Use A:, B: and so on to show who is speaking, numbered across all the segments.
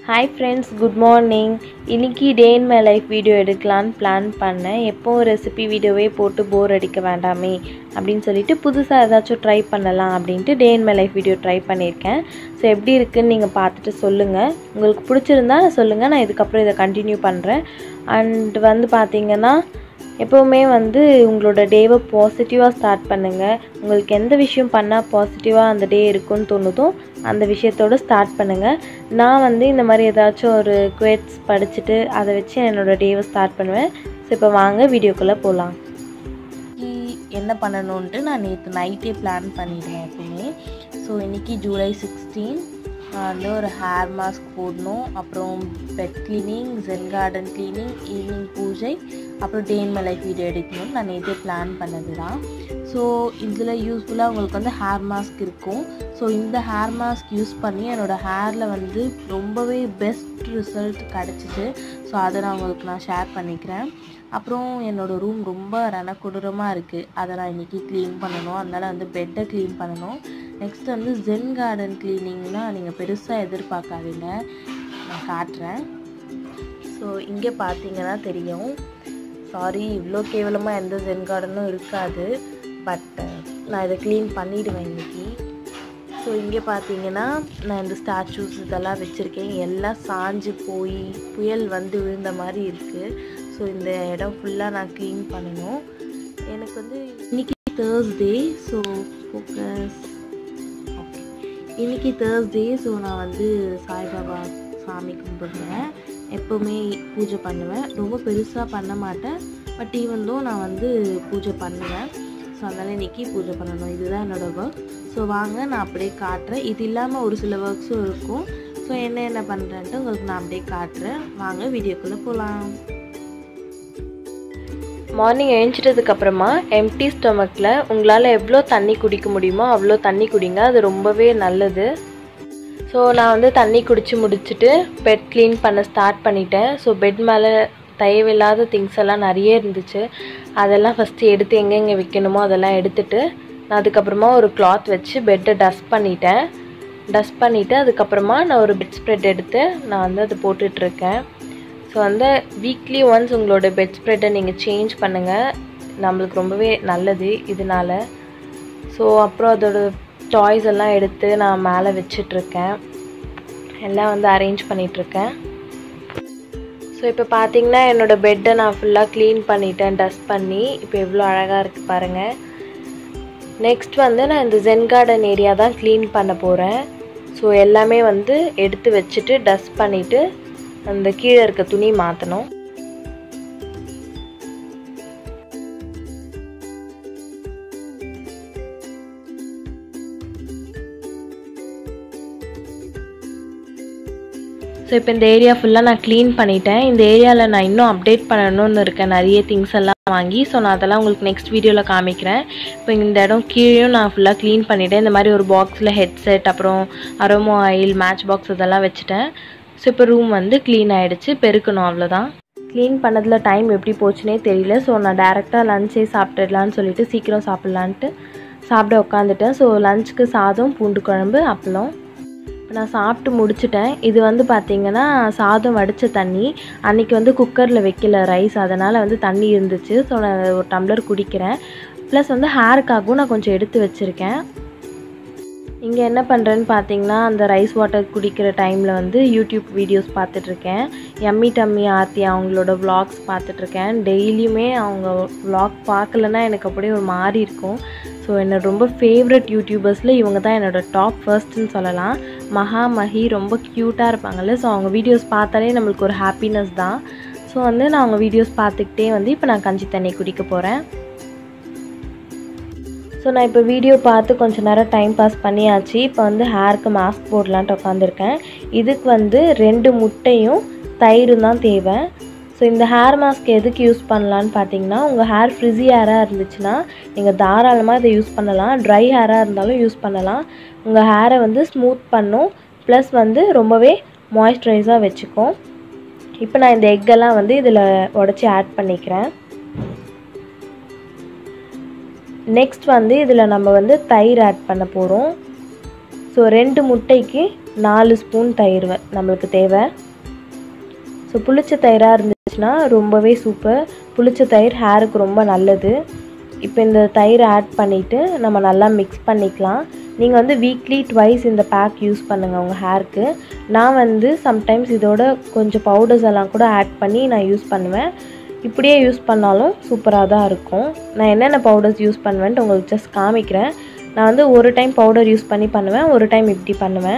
A: hi friends good morning இன்னைக்கு day in my life video எடுக்கலான்னு plan பண்ணேன் எப்போவும் ரெசிபி வீடியோவே போட்டு போர் அடிக்க வேண்டாமே அப்படின்னு சொல்லிட்டு புதுசாக ஏதாச்சும் ட்ரை பண்ணலாம் அப்படின்ட்டு day in my life video try பண்ணியிருக்கேன் ஸோ எப்படி இருக்குன்னு நீங்கள் பார்த்துட்டு சொல்லுங்கள் உங்களுக்கு பிடிச்சிருந்தா சொல்லுங்கள் நான் இதுக்கப்புறம் இதை கண்டினியூ பண்ணுறேன் அண்ட் வந்து பார்த்தீங்கன்னா எப்போவுமே வந்து உங்களோட டேவை பாசிட்டிவாக ஸ்டார்ட் பண்ணுங்கள் உங்களுக்கு எந்த விஷயம் பண்ணால் பாசிட்டிவாக அந்த டே இருக்குன்னு தோணுதோ அந்த விஷயத்தோடு ஸ்டார்ட் பண்ணுங்கள் நான் வந்து இந்த மாதிரி ஏதாச்சும் ஒரு குவேட்ஸ் படிச்சுட்டு அதை வச்சு என்னோடய டேவை ஸ்டார்ட் பண்ணுவேன் ஸோ இப்போ வாங்க வீடியோக்குள்ளே போகலாம் என்ன பண்ணணுன்ட்டு நான் நேற்று நைட்டே பிளான் பண்ணிடுவேன் எப்பவுமே ஸோ இன்றைக்கி ஜூலை சிக்ஸ்டீன் நான் வந்து ஒரு ஹேர் மாஸ்க் போடணும் அப்புறம் bed cleaning zen garden cleaning evening பூஜை அப்புறம் day in my life video எடுக்கணும்னு நான் நேற்றே பிளான் பண்ணது தான் ஸோ இதில் யூஸ்ஃபுல்லாக உங்களுக்கு வந்து ஹேர் மாஸ்க் இருக்கும் ஸோ இந்த ஹேர் மாஸ்க் யூஸ் பண்ணி என்னோடய ஹேரில் வந்து ரொம்பவே பெஸ்ட் ரிசல்ட் கிடச்சிச்சு ஸோ அதை நான் உங்களுக்கு நான் ஷேர் பண்ணிக்கிறேன் அப்புறம் என்னோடய ரூம் ரொம்ப ரணக்கொடூரமாக இருக்குது அதை நான் இன்றைக்கி க்ளீன் பண்ணணும் அதனால் வந்து பெட்டை க்ளீன் பண்ணணும் நெக்ஸ்ட் வந்து ஜென் கார்டன் க்ளீனிங்னால் நீங்கள் பெருசாக எதிர்பார்க்காதீங்க நான் காட்டுறேன் ஸோ இங்கே பார்த்தீங்கன்னா தெரியும் சாரி இவ்வளோ கேவலமாக எந்த ஜென் கார்டனும் இருக்காது பட் நான் இதை க்ளீன் பண்ணிவிடுவேன் இன்றைக்கி ஸோ இங்கே பார்த்தீங்கன்னா நான் இந்த ஸ்டாச்சூஸ் இதெல்லாம் வச்சுருக்கேன் எல்லாம் சாஞ்சு போய் புயல் வந்து விழுந்த மாதிரி இருக்குது ஸோ இந்த இடம் ஃபுல்லாக நான் க்ளீன் பண்ணணும் எனக்கு வந்து இன்றைக்கி தேர்ஸ்டே ஸோ ஃபோக்கஸ் ஓகே இன்றைக்கி தேர்ஸ்டே ஸோ நான் வந்து சாய்பாபா சாமி கும்பிடுவேன் எப்போவுமே பூஜை பண்ணுவேன் ரொம்ப பெருசாக பண்ண மாட்டேன் பட் ஈவன் நான் வந்து பூஜை பண்ணுவேன் ஸோ அதனால் இன்றைக்கி பூஜை பண்ணணும் இதுதான் என்னோடய ஒர்க் ஸோ வாங்க நான் அப்படியே காட்டுறேன் இது இல்லாமல் ஒரு சில ஒர்க்ஸும் இருக்கும் ஸோ என்ன என்ன பண்ணுறேன்ட்டு உங்களுக்கு நான் அப்படியே காட்டுறேன் வாங்க வீடியோக்குள்ளே போகலாம் மார்னிங் எழுந்திட்டதுக்கப்புறமா எம்டி ஸ்டொமக்கில் உங்களால் எவ்வளோ தண்ணி குடிக்க முடியுமோ அவ்வளோ தண்ணி குடிங்க அது ரொம்பவே நல்லது ஸோ நான் வந்து தண்ணி குடித்து முடிச்சுட்டு பெட் க்ளீன் பண்ண ஸ்டார்ட் பண்ணிட்டேன் ஸோ பெட் மேலே தேவையில்லாத திங்ஸ் எல்லாம் நிறைய இருந்துச்சு அதெல்லாம் ஃபஸ்ட்டு எடுத்து எங்கெங்கே வைக்கணுமோ அதெல்லாம் எடுத்துட்டு நான் அதுக்கப்புறமா ஒரு கிளாத் வச்சு பெட்டை டஸ்ட் பண்ணிட்டேன் டஸ்ட் பண்ணிவிட்டு அதுக்கப்புறமா நான் ஒரு பெட் ஸ்ப்ரெட் எடுத்து நான் வந்து அது போட்டுட்ருக்கேன் ஸோ வந்து வீக்லி ஒன்ஸ் உங்களோட பெட் ஸ்ப்ரெட்டை நீங்கள் சேஞ்ச் பண்ணுங்கள் நம்மளுக்கு ரொம்பவே நல்லது இதனால் ஸோ அப்புறம் அதோட டாய்ஸ் எல்லாம் எடுத்து நான் மேலே வச்சிட்ருக்கேன் எல்லாம் வந்து அரேஞ்ச் பண்ணிகிட்ருக்கேன் ஸோ இப்போ பார்த்தீங்கன்னா என்னோடய பெட்டை நான் ஃபுல்லாக க்ளீன் பண்ணிட்டேன் டஸ்ட் பண்ணி இப்போ எவ்வளோ அழகாக இருக்குது பாருங்கள் நெக்ஸ்ட் வந்து நான் இந்த ஜென் கார்டன் ஏரியா தான் க்ளீன் பண்ண போகிறேன் ஸோ எல்லாமே வந்து எடுத்து வச்சுட்டு டஸ்ட் பண்ணிவிட்டு அந்த கீழே இருக்க துணி மாற்றணும் ஸோ இப்போ இந்த ஏரியா ஃபுல்லாக நான் க்ளீன் பண்ணிட்டேன் இந்த ஏரியாவில் நான் இன்னும் அப்டேட் பண்ணணும்னு இருக்கேன் நிறைய திங்ஸ் எல்லாம் வாங்கி ஸோ நான் அதெல்லாம் உங்களுக்கு நெக்ஸ்ட் வீடியோவில் காமிக்கிறேன் இப்போ இந்த இடம் கீழேயும் நான் ஃபுல்லாக க்ளீன் பண்ணிட்டேன் இந்த மாதிரி ஒரு பாக்ஸில் ஹெட்செட் அப்புறம் அரோமோ ஆயில் மேட்ச் பாக்ஸ் இதெல்லாம் வச்சுட்டேன் ஸோ இப்போ ரூம் வந்து க்ளீன் ஆகிடுச்சு பெருக்கணும் அவ்வளோதான் க்ளீன் பண்ணதில் டைம் எப்படி போச்சுனே தெரியல ஸோ நான் டேரெக்டாக லஞ்சே சாப்பிட்டுடலான்னு சொல்லிட்டு சீக்கிரம் சாப்பிட்லான்ட்டு சாப்பிட உட்காந்துட்டேன் ஸோ லஞ்சுக்கு சாதம் பூண்டு குழம்பு அப்பளம் இப்போ நான் சாப்பிட்டு முடிச்சிட்டேன் இது வந்து பார்த்திங்கன்னா சாதம் வடித்த தண்ணி அன்றைக்கி வந்து குக்கரில் வைக்கல ரைஸ் அதனால் வந்து தண்ணி இருந்துச்சு ஸோ நான் ஒரு டம்ளர் குடிக்கிறேன் ப்ளஸ் வந்து ஹேருக்காகவும் நான் கொஞ்சம் எடுத்து வச்சுருக்கேன் இங்கே என்ன பண்ணுறேன்னு பார்த்தீங்கன்னா அந்த ரைஸ் வாட்டர் குடிக்கிற டைமில் வந்து யூடியூப் வீடியோஸ் பார்த்துட்ருக்கேன் எம்மி டம்மி ஆர்த்தி அவங்களோட விலாக்ஸ் பார்த்துட்ருக்கேன் டெய்லியுமே அவங்க விலாக் பார்க்கலன்னா எனக்கு அப்படியே ஒரு மாதிரி இருக்கும் ஸோ என்னோட ரொம்ப ஃபேவரட் யூடியூபர்ஸில் இவங்க தான் என்னோடய டாப் ஃபர்ஸ்ட்னு சொல்லலாம் மகா மஹி ரொம்ப க்யூட்டாக இருப்பாங்கல்ல ஸோ அவங்க வீடியோஸ் பார்த்தாலே நம்மளுக்கு ஒரு ஹாப்பினஸ் தான் ஸோ வந்து நான் அவங்க வீடியோஸ் பார்த்துக்கிட்டே வந்து இப்போ நான் கஞ்சி தண்ணி குடிக்க போகிறேன் ஸோ நான் இப்போ வீடியோ பார்த்து கொஞ்சம் நேரம் டைம் பாஸ் பண்ணியாச்சு இப்போ வந்து ஹேருக்கு மாஸ்க் போடலான்ட்டு உட்காந்துருக்கேன் இதுக்கு வந்து ரெண்டு முட்டையும் தயிரும் தான் தேவை ஸோ இந்த ஹேர் மாஸ்க் எதுக்கு யூஸ் பண்ணலான்னு பார்த்தீங்கன்னா உங்கள் ஹேர் ஃப்ரிஸி ஹேராக இருந்துச்சுன்னா நீங்கள் தாராளமாக இதை யூஸ் பண்ணலாம் ட்ரை ஹேராக இருந்தாலும் யூஸ் பண்ணலாம் உங்கள் ஹேரை வந்து ஸ்மூத் பண்ணும் ப்ளஸ் வந்து ரொம்பவே மாய்ஸ்சரைஸாக வச்சுக்கும் இப்போ நான் இந்த எக்கெல்லாம் வந்து இதில் உடச்சி ஆட் பண்ணிக்கிறேன் நெக்ஸ்ட் வந்து இதில் நம்ம வந்து தயிர் ஆட் பண்ண போகிறோம் ஸோ ரெண்டு முட்டைக்கு நாலு ஸ்பூன் தயிர் வ- நம்மளுக்கு தேவை ஸோ புளிச்ச தயிராக இருந்துச்சுன்னா ரொம்பவே சூப்பர் புளிச்ச தயிர் ஹேருக்கு ரொம்ப நல்லது இப்போ இந்த தயிரை ஆட் பண்ணிவிட்டு நம்ம நல்லா மிக்ஸ் பண்ணிக்கலாம் நீங்கள் வந்து வீக்லி ட்வைஸ் இந்த பேக் யூஸ் பண்ணுங்கள் உங்கள் ஹேருக்கு நான் வந்து சம்டைம்ஸ் இதோட கொஞ்சம் பவுடர்ஸ் எல்லாம் கூட ஆட் பண்ணி நான் யூஸ் பண்ணுவேன் இப்படியே யூஸ் பண்ணாலும் சூப்பராக தான் இருக்கும் நான் என்னென்ன பவுடர்ஸ் யூஸ் பண்ணுவேன்ட்டு உங்களுக்கு ஜஸ்ட் காமிக்கிறேன் நான் வந்து ஒரு டைம் பவுடர் யூஸ் பண்ணி பண்ணுவேன் ஒரு டைம் இப்படி பண்ணுவேன்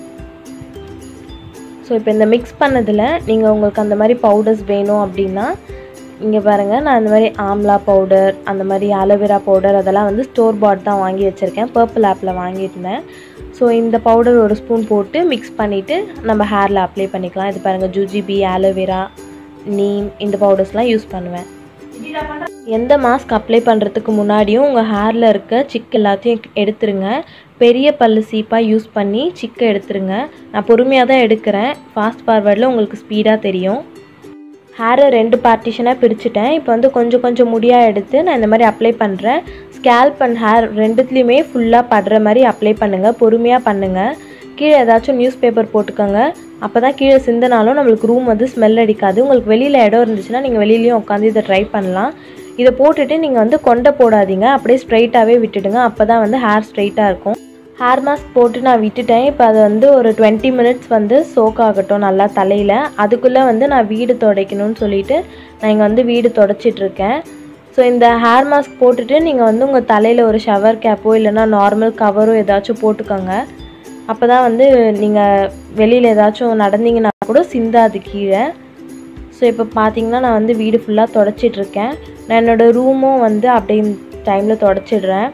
A: ஸோ இப்போ இந்த மிக்ஸ் பண்ணதில் நீங்கள் உங்களுக்கு அந்த மாதிரி பவுடர்ஸ் வேணும் அப்படின்னா இங்கே பாருங்கள் நான் இந்த மாதிரி ஆம்லா பவுடர் அந்த மாதிரி அலோவேரா பவுடர் அதெல்லாம் வந்து ஸ்டோர் பாட் தான் வாங்கி வச்சுருக்கேன் பர்பிள் ஆப்பில் வாங்கியிருந்தேன் ஸோ இந்த பவுடர் ஒரு ஸ்பூன் போட்டு மிக்ஸ் பண்ணிவிட்டு நம்ம ஹேரில் அப்ளை பண்ணிக்கலாம் இது பாருங்கள் ஜூஜிபி ஆலோவேரா நீம் இந்த பவுடர்ஸ்லாம் யூஸ் பண்ணுவேன் எந்த மாஸ்க் அப்ளை பண்ணுறதுக்கு முன்னாடியும் உங்கள் ஹேரில் இருக்க சிக் எல்லாத்தையும் எடுத்துருங்க பெரிய பல்லு சீப்பாக யூஸ் பண்ணி சிக்கை எடுத்துருங்க நான் பொறுமையாக தான் எடுக்கிறேன் ஃபாஸ்ட் ஃபார்வர்டில் உங்களுக்கு ஸ்பீடாக தெரியும் ஹேரை ரெண்டு பார்ட்டிஷனாக பிரிச்சுட்டேன் இப்போ வந்து கொஞ்சம் கொஞ்சம் முடியாக எடுத்து நான் இந்த மாதிரி அப்ளை பண்ணுறேன் ஸ்கேல்ப் அண்ட் ஹேர் ரெண்டுத்துலேயுமே ஃபுல்லாக படுற மாதிரி அப்ளை பண்ணுங்கள் பொறுமையாக பண்ணுங்கள் கீழே ஏதாச்சும் நியூஸ் பேப்பர் போட்டுக்கோங்க அப்போ தான் கீழே சிந்தினாலும் நம்மளுக்கு ரூம் வந்து ஸ்மெல் அடிக்காது உங்களுக்கு வெளியில் இடம் இருந்துச்சுன்னா நீங்கள் வெளியிலையும் உட்காந்து இதை ட்ரை பண்ணலாம் இதை போட்டுட்டு நீங்கள் வந்து கொண்டை போடாதீங்க அப்படியே ஸ்ட்ரைட்டாகவே விட்டுடுங்க அப்போ தான் வந்து ஹேர் ஸ்ட்ரைட்டாக இருக்கும் ஹேர் மாஸ்க் போட்டு நான் விட்டுட்டேன் இப்போ அது வந்து ஒரு டுவெண்ட்டி மினிட்ஸ் வந்து சோக் ஆகட்டும் நல்லா தலையில் அதுக்குள்ளே வந்து நான் வீடு துடைக்கணும்னு சொல்லிட்டு நான் இங்கே வந்து வீடு தொடச்சிட்டு இருக்கேன் ஸோ இந்த ஹேர் மாஸ்க் போட்டுட்டு நீங்கள் வந்து உங்கள் தலையில் ஒரு ஷவர் கேப்போ இல்லைன்னா நார்மல் கவரோ ஏதாச்சும் போட்டுக்கோங்க அப்போ தான் வந்து நீங்கள் வெளியில் ஏதாச்சும் நடந்தீங்கன்னா கூட சிந்தாது கீழே ஸோ இப்போ பார்த்தீங்கன்னா நான் வந்து வீடு ஃபுல்லாக தொடச்சிட்டு இருக்கேன் நான் என்னோடய ரூமும் வந்து அப்படியே டைமில் தொடச்சிடுறேன்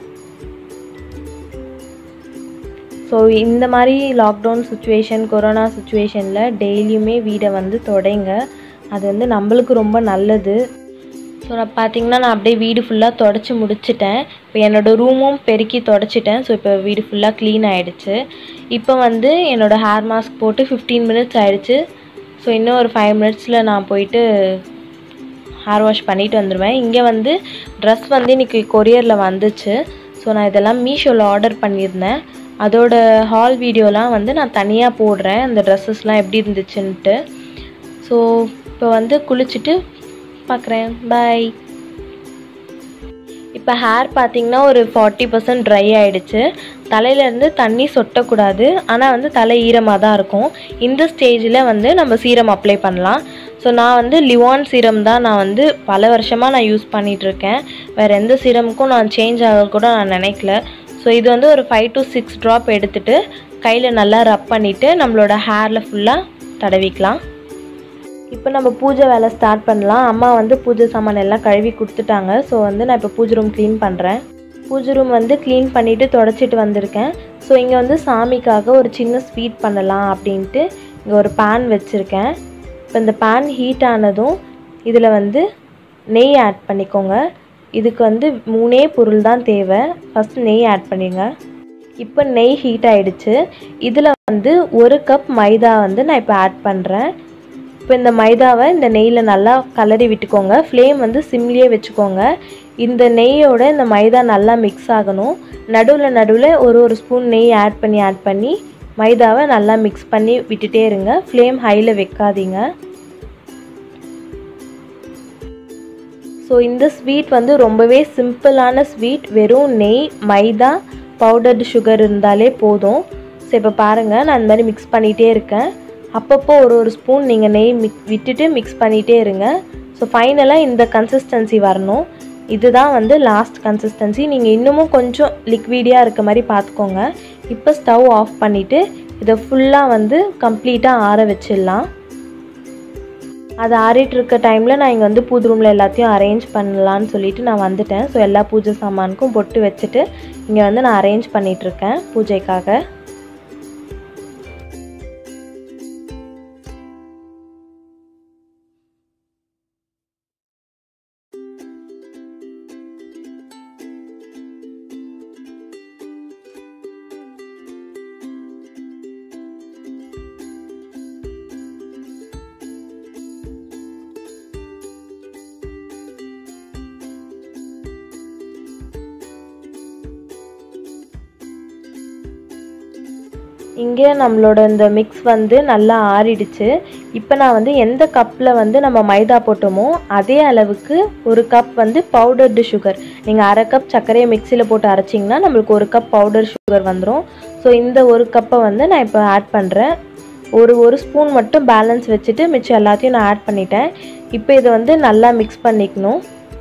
A: ஸோ இந்த மாதிரி லாக்டவுன் சுச்சுவேஷன் கொரோனா சுச்சுவேஷனில் டெய்லியுமே வீடை வந்து தொடைங்க அது வந்து நம்மளுக்கு ரொம்ப நல்லது ஸோ நான் பார்த்தீங்கன்னா நான் அப்படியே வீடு ஃபுல்லாக தொடச்சி முடிச்சிட்டேன் இப்போ என்னோடய ரூமும் பெருக்கி தொடச்சிட்டேன் ஸோ இப்போ வீடு ஃபுல்லாக க்ளீன் ஆகிடுச்சு இப்போ வந்து என்னோடய ஹேர் மாஸ்க் போட்டு ஃபிஃப்டீன் மினிட்ஸ் ஆயிடுச்சு ஸோ இன்னும் ஒரு ஃபைவ் மினிட்ஸில் நான் போயிட்டு ஹேர் வாஷ் பண்ணிட்டு வந்துடுவேன் இங்கே வந்து ட்ரெஸ் வந்து இன்றைக்கி கொரியரில் வந்துச்சு ஸோ நான் இதெல்லாம் மீஷோவில் ஆர்டர் பண்ணியிருந்தேன் அதோட ஹால் வீடியோலாம் வந்து நான் தனியாக போடுறேன் அந்த ட்ரெஸ்ஸஸ்லாம் எப்படி இருந்துச்சுன்ட்டு ஸோ இப்போ வந்து குளிச்சுட்டு பார்க்குறேன் பாய் இப்போ ஹேர் பார்த்தீங்கன்னா ஒரு ஃபார்ட்டி பர்சன்ட் ட்ரை ஆகிடுச்சு தலையிலேருந்து தண்ணி சொட்டக்கூடாது ஆனால் வந்து தலை ஈரமாக தான் இருக்கும் இந்த ஸ்டேஜில் வந்து நம்ம சீரம் அப்ளை பண்ணலாம் ஸோ நான் வந்து லிவான் சீரம் தான் நான் வந்து பல வருஷமாக நான் யூஸ் பண்ணிகிட்ருக்கேன் வேறு எந்த சீரமுக்கும் நான் சேஞ்ச் ஆக கூட நான் நினைக்கல ஸோ இது வந்து ஒரு ஃபைவ் டு சிக்ஸ் ட்ராப் எடுத்துகிட்டு கையில் நல்லா ரப் பண்ணிவிட்டு நம்மளோட ஹேரில் ஃபுல்லாக தடவிக்கலாம் இப்போ நம்ம பூஜை வேலை ஸ்டார்ட் பண்ணலாம் அம்மா வந்து பூஜை சாமான் எல்லாம் கழுவி கொடுத்துட்டாங்க ஸோ வந்து நான் இப்போ பூஜை ரூம் க்ளீன் பண்ணுறேன் பூஜை ரூம் வந்து க்ளீன் பண்ணிவிட்டு தொடச்சிட்டு வந்திருக்கேன் ஸோ இங்கே வந்து சாமிக்காக ஒரு சின்ன ஸ்வீட் பண்ணலாம் அப்படின்ட்டு இங்கே ஒரு பேன் வச்சுருக்கேன் இப்போ இந்த பேன் ஹீட் ஆனதும் இதில் வந்து நெய் ஆட் பண்ணிக்கோங்க இதுக்கு வந்து மூணே பொருள் தான் தேவை ஃபஸ்ட்டு நெய் ஆட் பண்ணிடுங்க இப்போ நெய் ஹீட் ஆயிடுச்சு இதில் வந்து ஒரு கப் மைதா வந்து நான் இப்போ ஆட் பண்ணுறேன் இப்போ இந்த மைதாவை இந்த நெய்யில் நல்லா கலரி விட்டுக்கோங்க ஃப்ளேம் வந்து சிம்லேயே வச்சுக்கோங்க இந்த நெய்யோட இந்த மைதா நல்லா மிக்ஸ் ஆகணும் நடுவில் நடுவில் ஒரு ஒரு ஸ்பூன் நெய் ஆட் பண்ணி ஆட் பண்ணி மைதாவை நல்லா மிக்ஸ் பண்ணி விட்டுட்டே இருங்க ஃப்ளேம் ஹையில் வைக்காதீங்க ஸோ இந்த ஸ்வீட் வந்து ரொம்பவே சிம்பிளான ஸ்வீட் வெறும் நெய் மைதா பவுடர்டு சுகர் இருந்தாலே போதும் ஸோ இப்போ பாருங்கள் நான் இந்த மாதிரி மிக்ஸ் பண்ணிகிட்டே இருக்கேன் அப்பப்போ ஒரு ஒரு ஸ்பூன் நீங்கள் நெய் மிக் விட்டுட்டு மிக்ஸ் பண்ணிகிட்டே இருங்க ஸோ ஃபைனலாக இந்த கன்சிஸ்டன்சி வரணும் இதுதான் வந்து லாஸ்ட் கன்சிஸ்டன்சி நீங்கள் இன்னமும் கொஞ்சம் லிக்விடியாக இருக்க மாதிரி பார்த்துக்கோங்க இப்போ ஸ்டவ் ஆஃப் பண்ணிவிட்டு இதை ஃபுல்லாக வந்து கம்ப்ளீட்டாக ஆற வச்சிடலாம் அது ஆறிட்டு இருக்க டைமில் நான் இங்கே வந்து பூஜை ரூமில் எல்லாத்தையும் அரேஞ்ச் பண்ணலான்னு சொல்லிட்டு நான் வந்துட்டேன் ஸோ எல்லா பூஜை சாமானுக்கும் பொட்டு வச்சுட்டு இங்கே வந்து நான் அரேஞ்ச் பண்ணிகிட்ருக்கேன் பூஜைக்காக இங்கே நம்மளோட இந்த மிக்ஸ் வந்து நல்லா ஆறிடுச்சு இப்போ நான் வந்து எந்த கப்பில் வந்து நம்ம மைதா போட்டோமோ அதே அளவுக்கு ஒரு கப் வந்து பவுடர்டு சுகர் நீங்கள் அரை கப் சர்க்கரையை மிக்சியில் போட்டு அரைச்சிங்கன்னா நம்மளுக்கு ஒரு கப் பவுடர் சுகர் வந்துடும் ஸோ இந்த ஒரு கப்பை வந்து நான் இப்போ ஆட் பண்ணுறேன் ஒரு ஒரு ஸ்பூன் மட்டும் பேலன்ஸ் வச்சுட்டு மிச்சம் எல்லாத்தையும் நான் ஆட் பண்ணிட்டேன் இப்போ இதை வந்து நல்லா மிக்ஸ் பண்ணிக்கணும்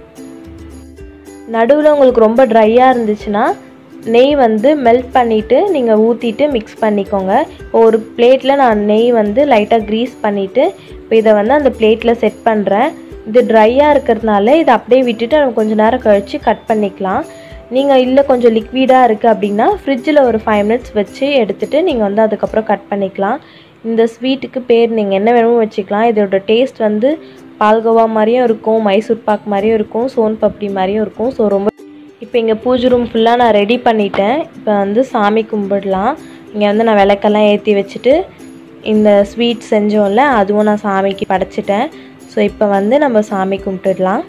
A: நடுவில் உங்களுக்கு ரொம்ப ட்ரையாக இருந்துச்சுன்னா நெய் வந்து மெல்ட் பண்ணிவிட்டு நீங்கள் ஊற்றிட்டு மிக்ஸ் பண்ணிக்கோங்க இப்போ ஒரு பிளேட்டில் நான் நெய் வந்து லைட்டாக க்ரீஸ் பண்ணிவிட்டு இப்போ இதை வந்து அந்த பிளேட்டில் செட் பண்ணுறேன் இது ட்ரையாக இருக்கிறதுனால இதை அப்படியே விட்டுட்டு நம்ம கொஞ்சம் நேரம் கழித்து கட் பண்ணிக்கலாம் நீங்கள் இல்லை கொஞ்சம் லிக்விடாக இருக்குது அப்படின்னா ஃப்ரிட்ஜில் ஒரு ஃபைவ் மினிட்ஸ் வச்சு எடுத்துகிட்டு நீங்கள் வந்து அதுக்கப்புறம் கட் பண்ணிக்கலாம் இந்த ஸ்வீட்டுக்கு பேர் நீங்கள் என்ன வேணுமோ வச்சுக்கலாம் இதோட டேஸ்ட் வந்து பால்கோவா மாதிரியும் இருக்கும் மைசூர் பாக் மாதிரியும் இருக்கும் சோன் பப்டி மாதிரியும் இருக்கும் ஸோ ரொம்ப இப்போ இங்கே பூஜை ரூம் ஃபுல்லாக நான் ரெடி பண்ணிட்டேன் இப்போ வந்து சாமி கும்பிடலாம் இங்கே வந்து நான் விளக்கெல்லாம் ஏற்றி வச்சுட்டு இந்த ஸ்வீட் செஞ்சோம்ல அதுவும் நான் சாமிக்கு படைச்சிட்டேன் ஸோ இப்போ வந்து நம்ம சாமி கும்பிட்டுடலாம்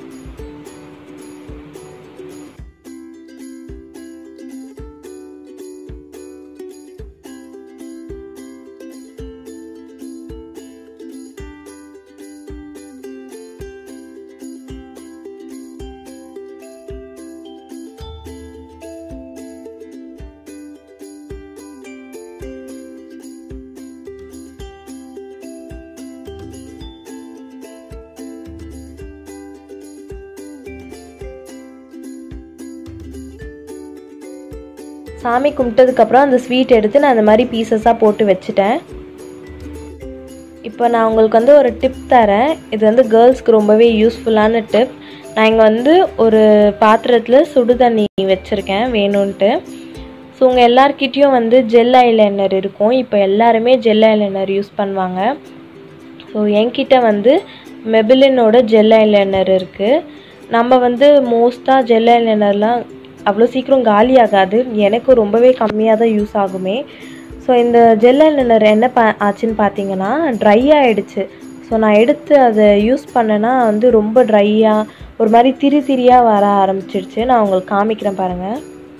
A: சாமி கும்பிட்டதுக்கப்புறம் அந்த ஸ்வீட் எடுத்து நான் அந்த மாதிரி பீசஸாக போட்டு வச்சுட்டேன் இப்போ நான் உங்களுக்கு வந்து ஒரு டிப் தரேன் இது வந்து கேர்ள்ஸ்க்கு ரொம்பவே யூஸ்ஃபுல்லான டிப் நான் இங்கே வந்து ஒரு பாத்திரத்தில் சுடு தண்ணி வச்சுருக்கேன் வேணும்ன்ட்டு ஸோ உங்கள் எல்லார்கிட்டேயும் வந்து ஜெல் ஐலைனர் இருக்கும் இப்போ எல்லாருமே ஜெல் ஐலைனர் யூஸ் பண்ணுவாங்க ஸோ என்கிட்ட வந்து மெபிலினோட ஜெல் ஐலைனர் இருக்குது நம்ம வந்து மோஸ்ட்டாக ஜெல் ஐலைனர்லாம் அவ்வளோ சீக்கிரம் காலி ஆகாது எனக்கு ரொம்பவே கம்மியாக தான் யூஸ் ஆகுமே ஸோ இந்த ஜெல் ஐலைனர் என்ன பா ஆச்சுன்னு பார்த்தீங்கன்னா ட்ரை ஆகிடுச்சு ஸோ நான் எடுத்து அதை யூஸ் பண்ணேன்னா வந்து ரொம்ப ட்ரையாக ஒரு மாதிரி திரி திரியாக வர ஆரம்பிச்சிடுச்சு நான் உங்களுக்கு காமிக்கிறேன் பாருங்கள்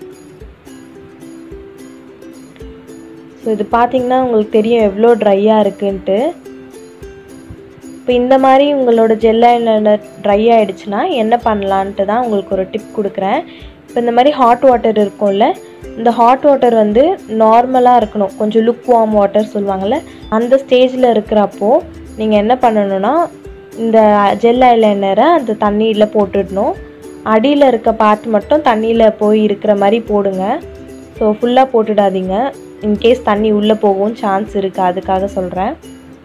A: ஸோ இது பார்த்தீங்கன்னா உங்களுக்கு தெரியும் எவ்வளோ ட்ரையாக இருக்குன்ட்டு இப்போ இந்த மாதிரி உங்களோட ஜெல் ஐலைனர் ட்ரை ஆகிடுச்சுன்னா என்ன பண்ணலான்ட்டு தான் உங்களுக்கு ஒரு டிப் கொடுக்குறேன் இப்போ இந்த மாதிரி ஹாட் வாட்டர் இருக்கும்ல இந்த ஹாட் வாட்டர் வந்து நார்மலாக இருக்கணும் கொஞ்சம் லுக் வார்ம் வாட்டர் சொல்லுவாங்கள்ல அந்த ஸ்டேஜில் இருக்கிறப்போ நீங்கள் என்ன பண்ணணும்னா இந்த ஜெல் ஐலைனரை அந்த தண்ணியில் போட்டுடணும் அடியில் இருக்க பார்ட் மட்டும் தண்ணியில் போய் இருக்கிற மாதிரி போடுங்க ஸோ ஃபுல்லாக போட்டுடாதீங்க இன்கேஸ் தண்ணி உள்ளே போகவும் சான்ஸ் இருக்குது அதுக்காக சொல்கிறேன்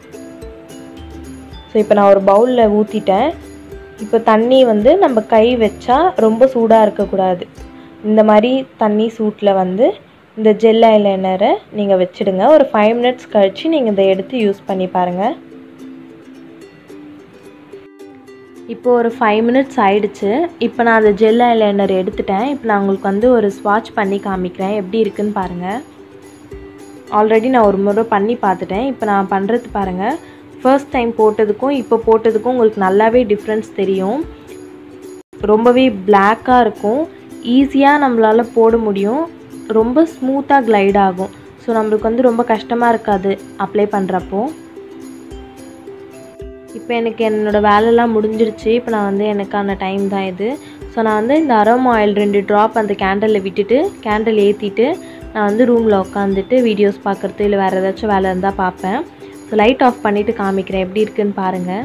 A: ஸோ இப்போ நான் ஒரு பவுலில் ஊற்றிட்டேன் இப்போ தண்ணி வந்து நம்ம கை வச்சா ரொம்ப சூடாக இருக்கக்கூடாது இந்த மாதிரி தண்ணி சூட்டில் வந்து இந்த ஜெல் ஐலைனரை நீங்கள் வச்சுடுங்க ஒரு ஃபைவ் மினிட்ஸ் கழித்து நீங்கள் இதை எடுத்து யூஸ் பண்ணி பாருங்கள் இப்போ ஒரு ஃபைவ் மினிட்ஸ் ஆயிடுச்சு இப்போ நான் அந்த ஜெல் ஐலைனர் எடுத்துட்டேன் இப்போ நான் உங்களுக்கு வந்து ஒரு ஸ்வாட்ச் பண்ணி காமிக்கிறேன் எப்படி இருக்குன்னு பாருங்கள் ஆல்ரெடி நான் ஒரு முறை பண்ணி பார்த்துட்டேன் இப்போ நான் பண்ணுறது பாருங்கள் ஃபர்ஸ்ட் டைம் போட்டதுக்கும் இப்போ போட்டதுக்கும் உங்களுக்கு நல்லாவே டிஃப்ரென்ஸ் தெரியும் ரொம்பவே பிளாக்காக இருக்கும் ஈஸியாக நம்மளால் போட முடியும் ரொம்ப ஸ்மூத்தாக கிளைட் ஆகும் ஸோ நம்மளுக்கு வந்து ரொம்ப கஷ்டமாக இருக்காது அப்ளை பண்ணுறப்போ இப்போ எனக்கு என்னோடய வேலைலாம் முடிஞ்சிருச்சு இப்போ நான் வந்து எனக்கான டைம் தான் இது ஸோ நான் வந்து இந்த அரோமா ஆயில் ரெண்டு ட்ராப் அந்த கேண்டலில் விட்டுட்டு கேண்டில் ஏற்றிட்டு நான் வந்து ரூமில் உட்காந்துட்டு வீடியோஸ் பார்க்குறது இல்லை வேறு ஏதாச்சும் வேலை இருந்தால் பார்ப்பேன் ஸோ லைட் ஆஃப் பண்ணிவிட்டு காமிக்கிறேன் எப்படி இருக்குன்னு பாருங்கள்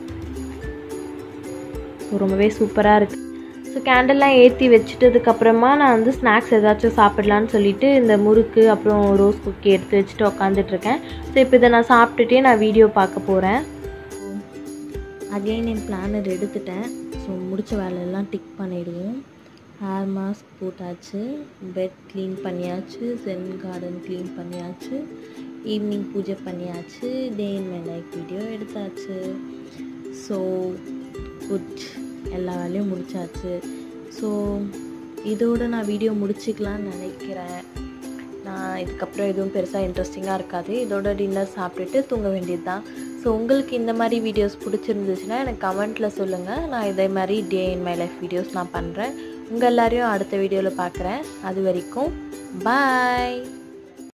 A: ஸோ ரொம்பவே சூப்பராக இருக்குது ஸோ கேண்டல்லாம் ஏற்றி வச்சுட்டதுக்கப்புறமா நான் வந்து ஸ்நாக்ஸ் ஏதாச்சும் சாப்பிடலான்னு சொல்லிட்டு இந்த முறுக்கு அப்புறம் ரோஸ் குக்கி எடுத்து வச்சுட்டு உக்காந்துட்ருக்கேன் ஸோ இப்போ இதை நான் சாப்பிட்டுட்டே நான் வீடியோ பார்க்க போகிறேன்
B: அகெயின் என் பிளானர் எடுத்துட்டேன் ஸோ முடிச்ச வேலையெல்லாம் டிக் பண்ணிடுவோம் ஹேர் மாஸ்க் போட்டாச்சு பெட் க்ளீன் பண்ணியாச்சு சென் கார்டன் க்ளீன் பண்ணியாச்சு ஈவினிங் பூஜை பண்ணியாச்சு day in my life video எடுத்தாச்சு ஸோ குட் எல்லா வேலையும் முடிச்சாச்சு ஸோ இதோட நான் வீடியோ முடிச்சுக்கலான்னு நினைக்கிறேன் நான் இதுக்கப்புறம் எதுவும் பெருசாக இன்ட்ரெஸ்டிங்காக இருக்காது இதோட டின்னர் சாப்பிட்டுட்டு தூங்க வேண்டியது தான் ஸோ உங்களுக்கு இந்த மாதிரி வீடியோஸ் பிடிச்சிருந்துச்சுன்னா எனக்கு கமெண்ட்டில் சொல்லுங்கள் நான் இதே மாதிரி day in my life videos நான் பண்ணுறேன் உங்கள் எல்லாரையும் அடுத்த வீடியோவில் பார்க்குறேன் அது வரைக்கும் பாய்